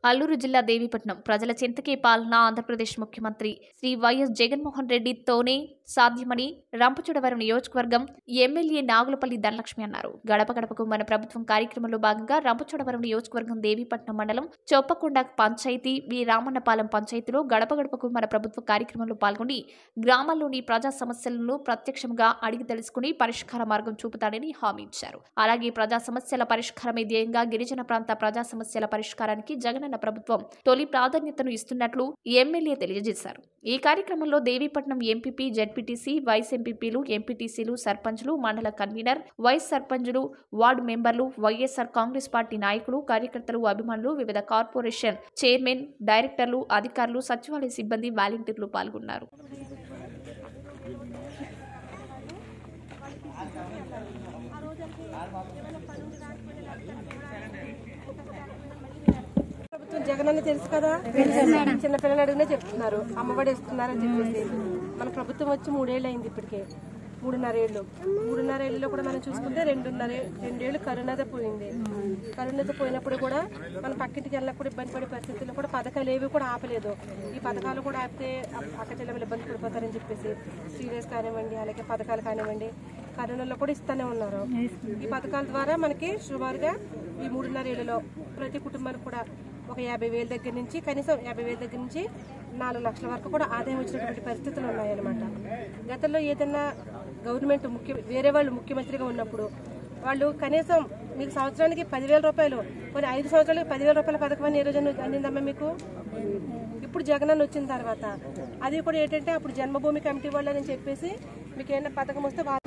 అల్లూరు జిల్లా దేవీపట్నం ప్రజల చింతకే పాలన ఆంధ్రప్రదేశ్ ముఖ్యమంత్రి శ్రీ వైఎస్ జగన్మోహన్ రెడ్డితోనే సాధ్యమని రంపచోడవరం నియోజకవర్గం ఎమ్మెల్యే నాగులపల్లి ధనలక్ష్మి అన్నారు గడప గడపకు మన ప్రభుత్వం కార్యక్రమంలో భాగంగా రంపచోడవరం నియోజకవర్గం దేవీపట్నం మండలం చొప్పకొండ పంచాయతీ వి రామన్నపాలెం పంచాయతీలో గడప గడపకు మన ప్రభుత్వ కార్యక్రమంలో పాల్గొని గ్రామాల్లోని ప్రజా సమస్యలను ప్రత్యక్షంగా అడిగి తెలుసుకుని పరిష్కార మార్గం చూపుతాడని హామీ ఇచ్చారు అలాగే ప్రజా సమస్యల పరిష్కారమే ధ్యేయంగా గిరిజన ప్రాంత ప్రజా సమస్యల పరిష్కారానికి జగనన్న ప్రభుత్వం తొలి ప్రాధాన్యతను ఇస్తున్నట్లు ఎమ్మెల్యే తెలియజేశారు ఈ కార్యక్రమంలో దేవీపట్నం ఎంపీపీ జెడ్పీటీసీ వైస్ ఎంపీపీలు ఎంపీటీసీలు సర్పంచ్లు మండల కన్వీనర్ వైస్ సర్పంచులు వార్డు మెంబర్లు వైఎస్ఆర్ కాంగ్రెస్ పార్టీ నాయకులు కార్యకర్తలు అభిమానులు వివిధ కార్పొరేషన్ చైర్మన్ డైరెక్టర్లు అధికారులు సచివాలయ సిబ్బంది వాలంటీర్లు పాల్గొన్నారు ప్రభుత్వం జగన్ అని తెలుసు కదా చిన్న పిల్లలు అడిగినా చెప్తున్నారు అమ్మఒడి ఇస్తున్నారని చెప్పేసి మన ప్రభుత్వం వచ్చి మూడేళ్ళు అయింది ఇప్పటికే మూడున్నర ఏళ్ళు మూడున్నర ఏళ్ళలో కూడా మనం చూసుకుంటే రెండున్నర రెండేళ్లు కరోనాతో పోయింది కరోనాతో పోయినప్పుడు కూడా మనం పక్కింటికి వెళ్ళినప్పుడు ఇబ్బంది పడే పరిస్థితుల్లో కూడా పథకాలు ఏవి కూడా ఆపలేదు ఈ పథకాలు కూడా ఆపితే అక్క చెల్లెలు ఇబ్బంది పడిపోతారని చెప్పేసి సీరియస్ కానివ్వండి అలాగే పథకాలు కానివ్వండి కరోనాలో కూడా ఇస్తూనే ఉన్నారు ఈ పథకాల ద్వారా మనకి సుమారుగా ఈ మూడున్నర ఏళ్ళలో ప్రతి కుటుంబానికి కూడా ఒక యాభై వేల దగ్గర నుంచి కనీసం యాభై వేల దగ్గర నుంచి నాలుగు లక్షల వరకు కూడా ఆదాయం వచ్చినటువంటి పరిస్థితులు ఉన్నాయన్నమాట గతంలో ఏదైనా గవర్నమెంట్ ముఖ్య వేరే వాళ్ళు ముఖ్యమంత్రిగా ఉన్నప్పుడు వాళ్ళు కనీసం మీకు సంవత్సరానికి పదివేల రూపాయలు మరి ఐదు సంవత్సరాలకి పదివేల రూపాయల పథకం అని ఏ రోజు అందిందమ్మా మీకు ఇప్పుడు జగనన్న వచ్చిన తర్వాత అది కూడా ఏంటంటే అప్పుడు జన్మభూమి కమిటీ వాళ్ళని చెప్పేసి మీకు ఏమైనా పథకం వస్తే వాళ్ళ